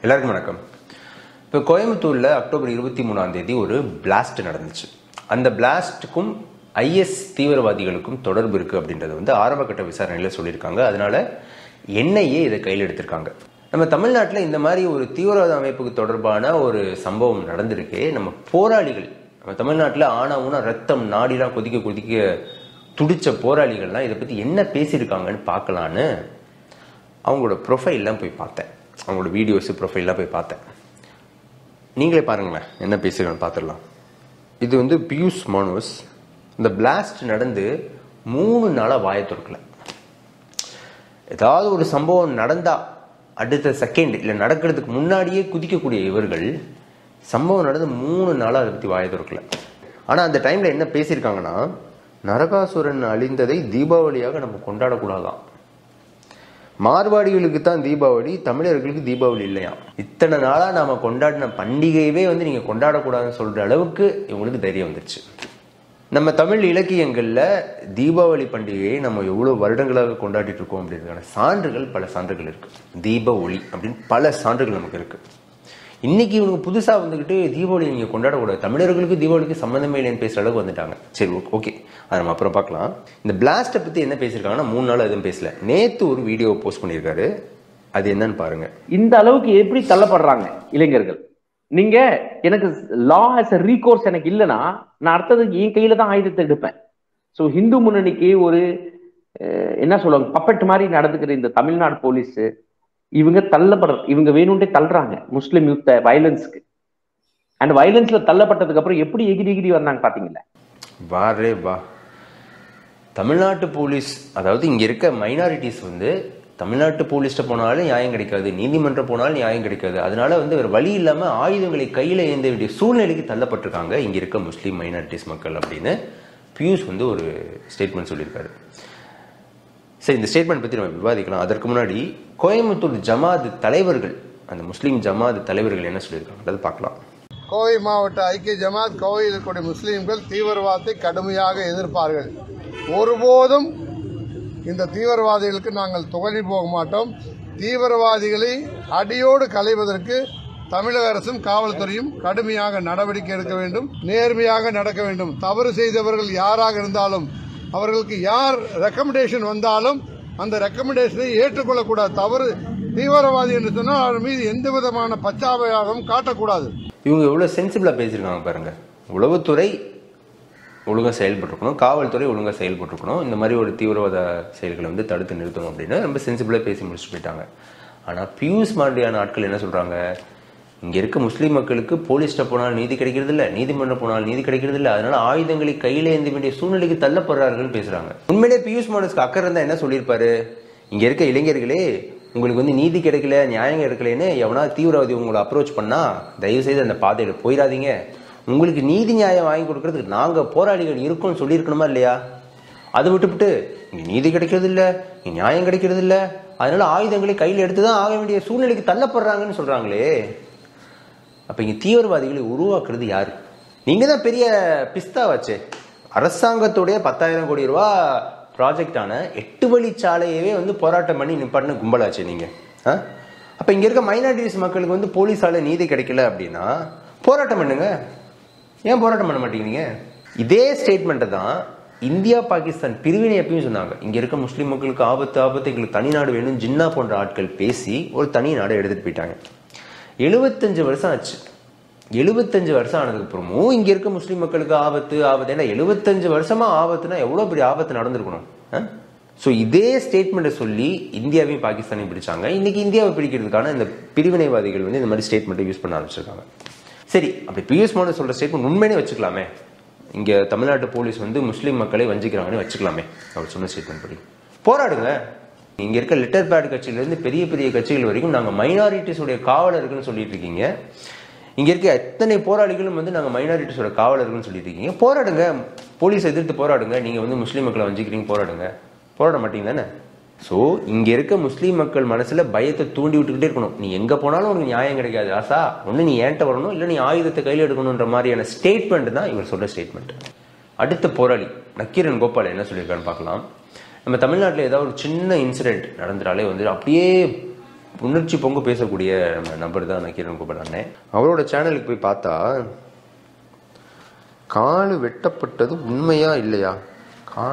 எல்லாருக்கும் வணக்கம் இப்போ கோயம்புத்தூரில் அக்டோபர் இருபத்தி மூணாம் தேதி ஒரு பிளாஸ்ட் நடந்துச்சு அந்த பிளாஸ்ட்டுக்கும் ஐஎஸ் தீவிரவாதிகளுக்கும் தொடர்பு இருக்குது அப்படின்றது வந்து ஆரம்பகட்ட விசாரணையில் சொல்லியிருக்காங்க அதனால என்ஐஏ இதை கையில் எடுத்திருக்காங்க நம்ம தமிழ்நாட்டில் இந்த மாதிரி ஒரு தீவிரவாத அமைப்புக்கு தொடர்பான ஒரு சம்பவம் நடந்திருக்கே நம்ம போராளிகள் நம்ம தமிழ்நாட்டில் ஆனா ஊனா ரத்தம் நாடிலாம் கொதிக்க கொதிக்க துடிச்ச போராளிகள்லாம் இதை பற்றி என்ன பேசியிருக்காங்கன்னு பார்க்கலான்னு அவங்களோட ப்ரொஃபைல்லாம் போய் பார்த்தேன் அவங்களோட வீடியோஸ் ப்ரொஃபைல்லாம் போய் பார்த்தேன் நீங்களே பாருங்களேன் என்ன பேசுகிறேன்னு பார்த்துடலாம் இது வந்து பியூஷ் மனோஸ் இந்த பிளாஸ்ட் நடந்து மூணு நாளாக வாயை திறக்கல ஏதாவது ஒரு சம்பவம் நடந்தா அடுத்த செகண்ட் இல்லை நடக்கிறதுக்கு முன்னாடியே குதிக்கக்கூடிய இவர்கள் சம்பவம் நடந்து மூணு நாளாக அதை பற்றி வாயை திறக்கல ஆனால் அந்த டைமில் என்ன பேசியிருக்காங்கன்னா நரகாசுரன் அழிந்ததை தீபாவளியாக நம்ம கொண்டாடக்கூடாதாம் மார்வாடிகளுக்கு தான் தீபாவளி தமிழர்களுக்கு தீபாவளி இல்லையா இத்தனை நாளா நாம கொண்டாடின பண்டிகையவே வந்து நீங்க கொண்டாடக்கூடாதுன்னு சொல்ற அளவுக்கு இவங்களுக்கு தைரியம் வந்துருச்சு நம்ம தமிழ் இலக்கியங்கள்ல தீபாவளி பண்டிகையை நம்ம எவ்வளவு வருடங்களாக கொண்டாடிட்டு இருக்கோம் அப்படின்றதுக்கான சான்றுகள் பல சான்றுகள் இருக்கு தீப ஒளி அப்படின்னு பல சான்றுகள் நமக்கு இருக்கு இன்னைக்கு இவங்க புதுசா வந்துகிட்டு தீபாவளி நீங்க கொண்டாடக்கூடாது தமிழர்களுக்கு தீபாவளிக்கு சம்மந்தமே இல்லைன்னு பேசுற அளவுக்கு வந்துட்டாங்க சரி ஓகே அதை நம்ம அப்புறம் பார்க்கலாம் இந்த பிளாஸ்ட்டை பத்தி என்ன பேசியிருக்காங்கன்னா மூணு நாள் எதுவும் பேசல நேத்து ஒரு வீடியோ போஸ்ட் பண்ணியிருக்காரு அது என்னன்னு பாருங்க இந்த அளவுக்கு எப்படி தள்ளப்படுறாங்க இளைஞர்கள் நீங்க எனக்கு லா as a recourse எனக்கு இல்லைன்னா நான் அடுத்தது என் கையில தான் ஆயுதத்தை எடுப்பேன் ஸோ ஹிந்து முன்னணிக்கு ஒரு அஹ், என்ன சொல்லுவாங்க பப்பட் மாதிரி நடந்துக்கிற இந்த தமிழ்நாடு போலீஸ் இவங்க தள்ளப்படுற இவங்க வேணும்ட்டே தள்ளுறாங்க முஸ்லிம் யூத்த வயலன்ஸ்க்கு அண்ட் வயலன்ஸ்ல தள்ளப்பட்டதுக்கு அப்புறம் எப்படி எகிரி எகிரி வந்தாங்க பாத்தீங்களா வாரே வா தமிழ்நாட்டு போலீஸ் அதாவது இங்க இருக்க மைனாரிட்டிஸ் வந்து தமிழ்நாட்டு போலீஸ்ட்ட போனாலும் நியாயம் கிடைக்காது நீதிமன்றம் போனாலும் நியாயம் கிடைக்காது அதனால வந்து வேற வழி இல்லாம ஆயுதங்களை கையில ஏந்த வேண்டிய சூழ்நிலைக்கு தள்ளப்பட்டிருக்காங்க இங்க இருக்க முஸ்லீம் மைனாரிட்டிஸ் மக்கள் அப்படின்னு பியூஷ் வந்து ஒரு ஸ்டேட்மெண்ட் சொல்லியிருக்காரு சரி இந்த ஸ்டேட்மெண்ட் பத்தி நம்ம விவாதிக்கலாம் அதற்கு முன்னாடி கோயம்புத்தூர் ஜமாத் தலைவர்கள் அந்த முஸ்லீம் ஜமாத் தலைவர்கள் என்ன சொல்லியிருக்காங்க பார்க்கலாம் கோவை மாவட்ட ஐக்கிய ஜமாத் கோவையில் இருக்கக்கூடிய முஸ்லீம்கள் தீவிரவாதத்தை கடுமையாக எதிர்ப்பார்கள் ஒருபோதும் இந்த தீவிரவாதிகளுக்கு நாங்கள் துணை போக மாட்டோம் தீவிரவாதிகளை அடியோடு களைவதற்கு தமிழக அரசும் காவல்துறையும் கடுமையாக நடவடிக்கை எடுக்க வேண்டும் நேர்மையாக நடக்க வேண்டும் தவறு செய்தவர்கள் யாராக இருந்தாலும் அவர்களுக்கு யார் ரெக்கமெண்டேஷன் வந்தாலும் அந்த ரெக்கமெண்டேஷனை ஏற்றுக்கொள்ளக்கூடாது தவறு தீவிரவாதி என்று சொன்னால் அவர் மீது எந்த விதமான பச்சாபையாகவும் காட்டக்கூடாது இவங்க எவ்வளவு சென்சிபிளா பேசியிருக்காங்க பாருங்க உளவுத்துறை ஒழுங்கா செயல்பட்டுருக்கணும் காவல்துறை ஒழுங்கா செயல்பட்டுருக்கணும் இந்த மாதிரி ஒரு தீவிரவாத செயல்களை வந்து தடுத்து நிறுத்தணும் அப்படின்னு ரொம்ப சென்சிபிளா பேசி முடிச்சுட்டு போயிட்டாங்க ஆனா பியூஷ் மாதிரியான ஆட்கள் என்ன சொல்றாங்க இங்க இருக்க முஸ்லீம் மக்களுக்கு போலீஸ்ட போனால் நீதி கிடைக்கிறது இல்ல நீதிமன்றம் போனால் நீதி கிடைக்கிறது இல்ல அதனால ஆயுதங்களை கையில ஏந்த வேண்டிய சூழ்நிலைக்கு தள்ளப்படுறார்கள் பேசுறாங்க உண்மையிலே பியூஷ் மாடல்ஸ்க்கு அக்கறை இருந்தா என்ன சொல்லியிருப்பாரு இங்க இருக்க இளைஞர்களே உங்களுக்கு வந்து நீதி கிடைக்கல நியாயம் கிடைக்கலன்னு எவனா தீவிரவாதி உங்களை அப்ரோச் பண்ணா தயவு செய்து அந்த பாதையில போயிடாதீங்க உங்களுக்கு நீதி நியாயம் வாங்கி கொடுக்கறதுக்கு நாங்க போராளிகள் இருக்கோம்னு சொல்லியிருக்கணுமா இல்லையா அதை விட்டுவிட்டு இங்க நீதி கிடைக்கிறது இல்ல இங்க நியாயம் கிடைக்கிறது இல்ல அதனால ஆயுதங்களை கையில் எடுத்துதான் ஆக வேண்டிய சூழ்நிலைக்கு தள்ளப்படுறாங்கன்னு சொல்றாங்களே அப்ப இங்க தீவிரவாதிகளை உருவாக்குறது யாரு நீங்க தான் பெரிய பிஸ்தா வச்சே அரசாங்கத்துடைய பத்தாயிரம் கோடி ரூபா ப்ராஜெக்டான எட்டு வழிச்சாலையவே வந்து போராட்டம் பண்ணி நிப்பாட்டின கும்பலாச்சு நீங்க ஆ? அப்ப இங்க இருக்க மைனாரிட்டிஸ் மக்களுக்கு வந்து போலீஸால நீதி கிடைக்கல அப்படின்னா போராட்டம் பண்ணுங்க ஏன் போராட்டம் பண்ண மாட்டேங்கிறீங்க இதே ஸ்டேட்மெண்ட்டை தான் இந்தியா பாகிஸ்தான் பிரிவினை எப்பயும் சொன்னாங்க இங்க இருக்க முஸ்லிம் மக்களுக்கு ஆபத்து ஆபத்து எங்களுக்கு தனி நாடு வேணும் ஜின்னா போன்ற ஆட்கள் பேசி ஒரு தனி நாடை எடுத்துட்டு போயிட்டாங்க எழுபத்தஞ்சு வருஷம் ஆச்சு எழுபத்தஞ்சு வருஷம் ஆனதுக்கு அப்புறமும் இங்க இருக்க முஸ்லிம் மக்களுக்கு ஆபத்து ஆபத்து ஏன்னா எழுபத்தஞ்சு வருஷமா ஆபத்துனா எவ்வளவு பெரிய ஆபத்து நடந்திருக்கணும் ஸோ இதே ஸ்டேட்மெண்ட்டை சொல்லி இந்தியாவையும் பாகிஸ்தானையும் பிடிச்சாங்க இன்னைக்கு இந்தியாவை பிடிக்கிறதுக்கான இந்த பிரிவினைவாதிகள் வந்து இந்த மாதிரி ஸ்டேட்மெண்ட்டை யூஸ் பண்ண ஆரம்பிச்சிருக்காங்க சரி அப்படி பியூஷ் மோடி சொல்ற ஸ்டேட்மெண்ட் உண்மையிலே வச்சுக்கலாமே இங்க தமிழ்நாட்டு போலீஸ் வந்து முஸ்லீம் மக்களை வஞ்சிக்கிறாங்கன்னு வச்சுக்கலாமே அவர் சொன்ன ஸ்டேட்மெண்ட் படி போராடுங்க இங்க இருக்க லிட்டர் பேட் கட்சியில இருந்து பெரிய பெரிய கட்சிகள் வரைக்கும் நாங்க மைனாரிட்டிஸுடைய காவலர்கள்னு சொல்லிட்டு இருக்கீங்க இங்க இருக்க எத்தனை போராளிகளும் வந்து நாங்க மைனாரிட்டிஸோட காவலர்கள்னு சொல்லிட்டு இருக்கீங்க போராடுங்க போலீஸ் எதிர்த்து போராடுங்க நீங்க வந்து முஸ்லீம் மக்களை வஞ்சிக்கிறீங்க போராடுங்க போராட மாட்டீங்க தானே ஸோ இங்க இருக்க முஸ்லீம் மக்கள் மனசுல பயத்தை தூண்டி விட்டுக்கிட்டே இருக்கணும் நீ எங்க போனாலும் உனக்கு நியாயம் கிடைக்காது ஆசா ஒண்ணு நீ ஏன்ட்ட வரணும் இல்ல நீ ஆயுதத்தை கையில் எடுக்கணுன்ற மாதிரியான ஸ்டேட்மெண்ட் தான் இவர் சொல்ற ஸ்டேட்மெண்ட் அடுத்த போராளி நக்கீரன் கோபால் என்ன சொல்லியிருக்காருன்னு பார்க்கலாம் நம்ம தமிழ்நாட்டில் ஏதாவது ஒரு சின்ன இன்சிடென்ட் நடந்துட்டாலே வந்து அப்படியே உணர்ச்சி பொங்க பேசக்கூடிய நம்ம நபர் தான் நக்கீரன் கோபால் அண்ணன் அவரோட சேனலுக்கு போய் பார்த்தா காலு வெட்டப்பட்டது உண்மையா இல்லையா கா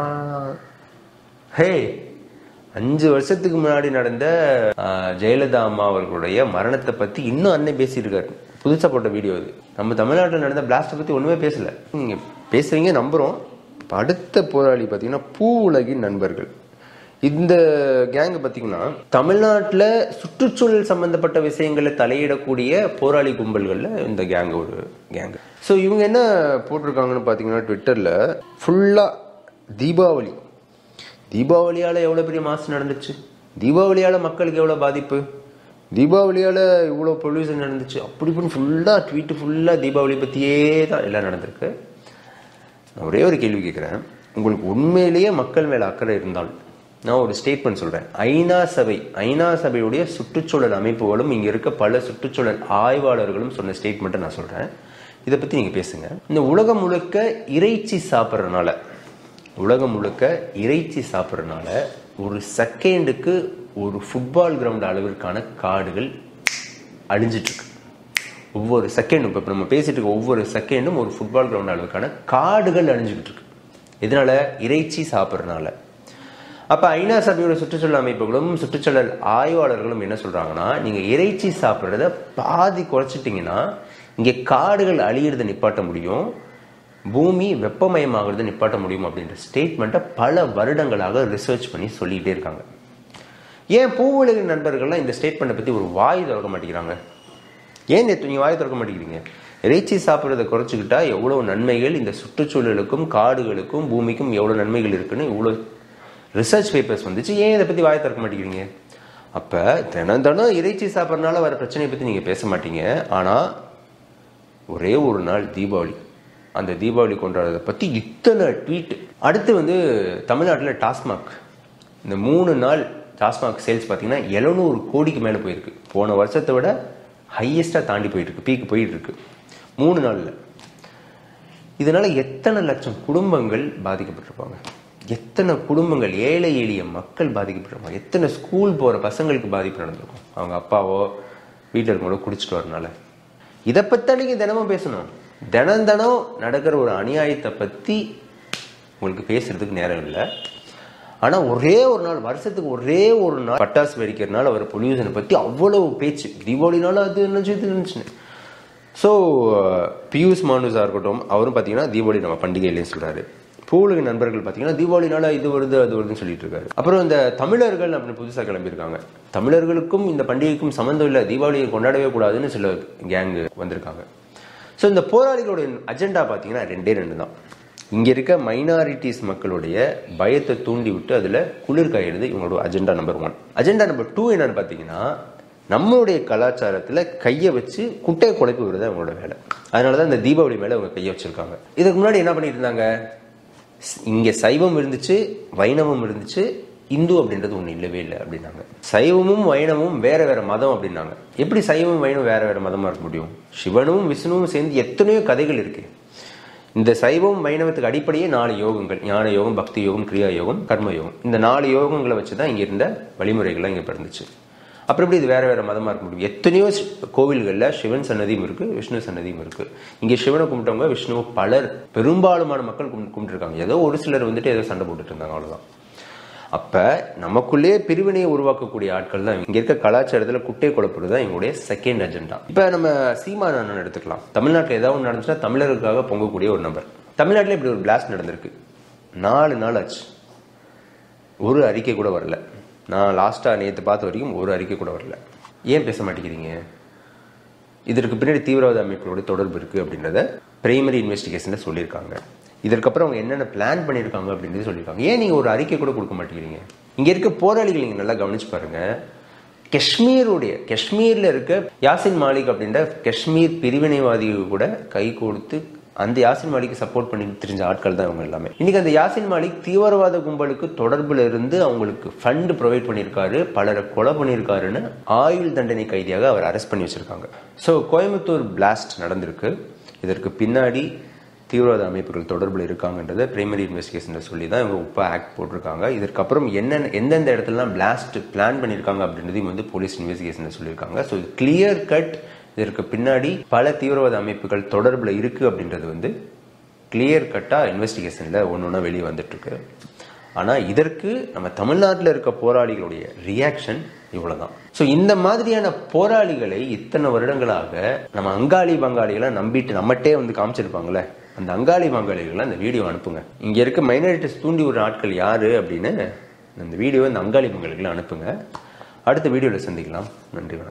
ஹே அஞ்சு வருஷத்துக்கு முன்னாடி நடந்த ஆஹ், ஜெயலலிதா அம்மா அவர்களுடைய மரணத்தை பத்தி இன்னும் அண்ணன் பேசியிருக்காரு புதுசா போட்ட வீடியோ இது நம்ம தமிழ்நாட்டில் நடந்த பிளாஸ்டை பத்தி ஒண்ணுமே பேசல நீங்க பேசுறீங்க நம்புறோம் இப்ப அடுத்த போராளி பாத்தீங்கன்னா பூ உலகின் நண்பர்கள் இந்த கேங் பாத்தீங்கன்னா தமிழ்நாட்டுல சுற்றுச்சூழல் சம்பந்தப்பட்ட விஷயங்களை தலையிடக்கூடிய போராளி கும்பல்கள்ல இந்த கேங் ஒரு கேங் ஸோ இவங்க என்ன போட்டிருக்காங்கன்னு பாத்தீங்கன்னா ட்விட்டர்ல ஃபுல்லா தீபாவளி தீபாவளியால எவ்வளவு பெரிய மாசு நடந்துச்சு தீபாவளியால மக்களுக்கு எவ்வளவு பாதிப்பு தீபாவளியால இவ்வளவு பொல்யூஷன் நடந்துச்சு அப்படி இப்படின்னு ஃபுல்லா ட்வீட் ஃபுல்லா தீபாவளி பத்தியே தான் எல்லாம் நடந்திருக்கு நான் ஒரே ஒரு கேள்வி கேட்குறேன் உங்களுக்கு உண்மையிலேயே மக்கள் மேல அக்கறை இருந்தால் நான் ஒரு ஸ்டேட்மெண்ட் சொல்றேன் ஐநா சபை ஐநா சபையுடைய சுற்றுச்சூழல் அமைப்புகளும் இங்க இருக்க பல சுற்றுச்சூழல் ஆய்வாளர்களும் சொன்ன ஸ்டேட்மெண்ட்டை நான் சொல்றேன் இதை பத்தி நீங்க பேசுங்க இந்த உலகம் முழுக்க இறைச்சி சாப்பிட்றதுனால உலகம் முழுக்க இறைச்சி சாப்பிட்றதுனால ஒரு செகண்டுக்கு ஒரு ஃபுட்பால் கிரவுண்ட் அளவிற்கான காடுகள் அழிஞ்சிட்டு இருக்கு ஒவ்வொரு செகண்டும் இப்போ நம்ம பேசிட்டு இருக்க ஒவ்வொரு செகண்டும் ஒரு ஃபுட்பால் கிரவுண்ட் அளவுக்கான காடுகள் அழிஞ்சுக்கிட்டு இருக்கு இதனால இறைச்சி சாப்பிட்றதுனால அப்ப ஐநா சபையோட சுற்றுச்சூழல் அமைப்புகளும் சுற்றுச்சூழல் ஆய்வாளர்களும் என்ன சொல்றாங்கன்னா நீங்க இறைச்சி சாப்பிட்றத பாதி குறைச்சிட்டீங்கன்னா இங்க காடுகள் அழியிறத நிப்பாட்ட முடியும் பூமி வெப்பமயமாகிறத நிப்பாட்ட முடியும் அப்படின்ற ஸ்டேட்மெண்ட்டை பல வருடங்களாக ரிசர்ச் பண்ணி சொல்லிக்கிட்டே இருக்காங்க ஏன் பூவுலக நண்பர்கள்லாம் இந்த ஸ்டேட்மெண்ட்டை பத்தி ஒரு வாய் திறக்க மாட்டேங்கிறாங்க ஏன் நேற்று நீங்க வாய் திறக்க மாட்டேங்கிறீங்க இறைச்சி சாப்பிட்றத குறைச்சிக்கிட்டா எவ்வளவு நன்மைகள் இந்த சுற்றுச்சூழலுக்கும் காடுகளுக்கும் பூமிக்கும் எவ்வளவு நன்மைகள் இருக்குன்னு இவ்வளவு ரிசர்ச் பேப்பர்ஸ் வந்துச்சு ஏன் இதை பத்தி வாய் திறக்க மாட்டேங்கிறீங்க அப்ப தினம் தினம் இறைச்சி சாப்பிட்றதுனால வர பிரச்சனையை பத்தி நீங்க பேச மாட்டீங்க ஆனா ஒரே ஒரு நாள் தீபாவளி அந்த தீபாவளி கொண்டாடுறதை பத்தி இத்தனை ட்வீட் அடுத்து வந்து தமிழ்நாட்டில் டாஸ்மாக் இந்த மூணு நாள் டாஸ்மாக் சேல்ஸ் பார்த்தீங்கன்னா எழுநூறு கோடிக்கு மேலே போயிருக்கு போன வருஷத்தை விட ஹையஸ்டாக தாண்டி போயிட்டு இருக்கு பீக் போயிட்டு இருக்கு மூணு நாளில் இதனால எத்தனை லட்சம் குடும்பங்கள் பாதிக்கப்பட்டிருப்பாங்க எத்தனை குடும்பங்கள் ஏழை எளிய மக்கள் பாதிக்கப்பட்டிருப்பாங்க எத்தனை ஸ்கூல் போகிற பசங்களுக்கு பாதிப்பு நடந்திருக்கும் அவங்க அப்பாவோ வீட்டில் இருக்கவங்களோ குடிச்சிட்டு வரனால இதை பற்றி நீங்க தினமும் பேசணும் தினம் தினம் நடக்கிற ஒரு அநியாயத்தை பற்றி உங்களுக்கு பேசுறதுக்கு நேரம் இல்லை ஆனா ஒரே ஒரு நாள் வருஷத்துக்கு ஒரே ஒரு நாள் பட்டாசு வெடிக்கிறதுனால வர பொல்யூஷனை பத்தி அவ்வளவு பேச்சு தீபாவளினால அது இருந்துச்சு இது இருந்துச்சுன்னு ஸோ பியூஷ் மானுஸா இருக்கட்டும் அவரும் பார்த்தீங்கன்னா தீபாவளி நம்ம பண்டிகை இல்லைன்னு சொல்றாரு பூவுலக நண்பர்கள் பார்த்தீங்கன்னா தீபாவளினால இது வருது அது வருதுன்னு சொல்லிட்டு இருக்காரு அப்புறம் இந்த தமிழர்கள் அப்படின்னு புதுசாக கிளம்பியிருக்காங்க தமிழர்களுக்கும் இந்த பண்டிகைக்கும் சம்மந்தம் இல்லை தீபாவளியை கொண்டாடவே கூடாதுன்னு சில கேங் வந்திருக்காங்க ஸோ இந்த போராளிகளோட அஜெண்டா பார்த்தீங்கன்னா ரெண்டே ரெண்டு தான் இங்க இருக்க மைனாரிட்டிஸ் மக்களுடைய பயத்தை தூண்டி விட்டு அதுல குளிர் காயிடுது இவங்களோட agenda number one agenda number two என்னன்னு பார்த்தீங்கன்னா நம்மளுடைய கலாச்சாரத்துல கையை வச்சு குட்டையை குழப்பி விடுறது அவங்களோட வேலை அதனாலதான் இந்த தீபாவளி மேல அவங்க கையை வச்சிருக்காங்க இதுக்கு முன்னாடி என்ன பண்ணிட்டு இருந்தாங்க இங்க சைவம் இருந்துச்சு வைணவம் இருந்துச்சு இந்து அப்படின்றது ஒண்ணு இல்லவே இல்லை அப்படின்னாங்க சைவமும் வைணவமும் வேற வேற மதம் அப்படின்னாங்க எப்படி சைவம் வைணவம் வேற வேற மதமா இருக்க முடியும் சிவனும் விஷ்ணுவும் சேர்ந்து எத்தனையோ கதைகள் இருக்கு இந்த சைவம் வைணவத்துக்கு அடிப்படையே நாலு யோகங்கள் ஞான யோகம் பக்தி யோகம் கிரியா யோகம் கர்ம யோகம் இந்த நாலு யோகங்களை வச்சு தான் இங்க இருந்த வழிமுறைகள்லாம் இங்க பிறந்துச்சு அப்புறம் எப்படி இது வேற வேற மதமா இருக்க முடியும் எத்தனையோ சி- கோவில்கள்ல சிவன் சன்னதியும் இருக்கு விஷ்ணு சன்னதியும் இருக்கு இங்க சிவனை கும்பிட்டவங்க விஷ்ணுவை பலர் பெரும்பாலுமான மக்கள் கும்பிட்டு கும்பிட்டுருக்காங்க ஏதோ ஒரு சிலர் வந்துட்டு ஏதோ சண்டை போட்டுட்டு இருந்தாங்க அவ்வளவுதான் அப்ப நமக்குள்ளே பிரிவினையை உருவாக்கக்கூடிய ஆட்கள் தான் இங்க இருக்க கலாச்சாரத்துல குட்டை குழப்பது தான் எங்களுடைய செகண்ட் அஜெண்டா இப்ப நம்ம சீமான் அண்ணன் எடுத்துக்கலாம் தமிழ்நாட்டுல ஏதாவது ஒன்று நடந்துச்சுன்னா தமிழருக்காக பொங்கக்கூடிய ஒரு நபர் தமிழ்நாட்டுல இப்படி ஒரு பிளாஸ்ட் நடந்திருக்கு நாலு நாள் ஆச்சு ஒரு அறிக்கை கூட வரல நான் லாஸ்டா நேத்து பார்த்த வரைக்கும் ஒரு அறிக்கை கூட வரல ஏன் பேச மாட்டேங்கிறீங்க இதற்கு பின்னாடி தீவிரவாத அமைப்புகளோட தொடர்பு இருக்கு அப்படின்றத பிரைமரி இன்வெஸ்டிகேஷன்ல சொல்லியிருக்காங்க இதற்கப்புறம் அவங்க என்னென்ன பிளான் பண்ணியிருக்காங்க அப்படின்றது சொல்லியிருக்காங்க ஏன் நீங்க ஒரு அறிக்கை கூட கொடுக்க மாட்டேங்கிறீங்க இங்க இருக்க போராளிகள் நீங்க நல்லா கவனிச்சு பாருங்க காஷ்மீருடைய காஷ்மீர்ல இருக்க யாசின் மாலிக் அப்படின்ற காஷ்மீர் பிரிவினைவாதி கூட கை கொடுத்து அந்த யாசின் மாலிக்கு சப்போர்ட் பண்ணி தெரிஞ்ச ஆட்கள் தான் இவங்க எல்லாமே இன்னைக்கு அந்த யாசின் மாலிக் தீவிரவாத கும்பலுக்கு தொடர்புல இருந்து அவங்களுக்கு ஃபண்ட் ப்ரொவைட் பண்ணியிருக்காரு பலரை கொலை பண்ணியிருக்காருன்னு ஆயுள் தண்டனை கைதியாக அவர் அரெஸ்ட் பண்ணி வச்சிருக்காங்க ஸோ கோயம்புத்தூர் பிளாஸ்ட் நடந்திருக்கு இதற்கு பின்னாடி தீவிரவாத அமைப்புகள் தொடர்பில் இருக்காங்கன்றதை பிரைமரி இன்வெஸ்டிகேஷனில் சொல்லி தான் இவங்க உப்பா ஆக்ட் போட்டிருக்காங்க இதற்கப்புறம் என்னென்ன எந்தெந்த இடத்துலலாம் பிளாஸ்ட் பிளான் பண்ணியிருக்காங்க அப்படின்றதையும் வந்து போலீஸ் இன்வெஸ்டிகேஷனில் சொல்லியிருக்காங்க ஸோ கிளியர் கட் இதற்கு பின்னாடி பல தீவிரவாத அமைப்புகள் தொடர்பில் இருக்கு அப்படின்றது வந்து கிளியர் கட்டாக இன்வெஸ்டிகேஷனில் ஒன்று ஒன்றா வெளியே வந்துட்டு இருக்கு ஆனால் இதற்கு நம்ம தமிழ்நாட்டில் இருக்க போராளிகளுடைய ரியாக்ஷன் இவ்வளவுதான் ஸோ இந்த மாதிரியான போராளிகளை இத்தனை வருடங்களாக நம்ம அங்காளி பங்காளிகளை நம்பிட்டு நம்மகிட்டே வந்து காமிச்சிருப்பாங்களே அந்த அங்காளி பங்காளிகளை அந்த வீடியோ அனுப்புங்க இங்க இருக்க மைனாரிட்டிஸ் தூண்டி விடுற ஆட்கள் யாரு அப்படின்னு அந்த வீடியோ இந்த அங்காளி பங்காளிகளை அனுப்புங்க அடுத்த வீடியோவில் சந்திக்கலாம் நன்றி வணக்கம்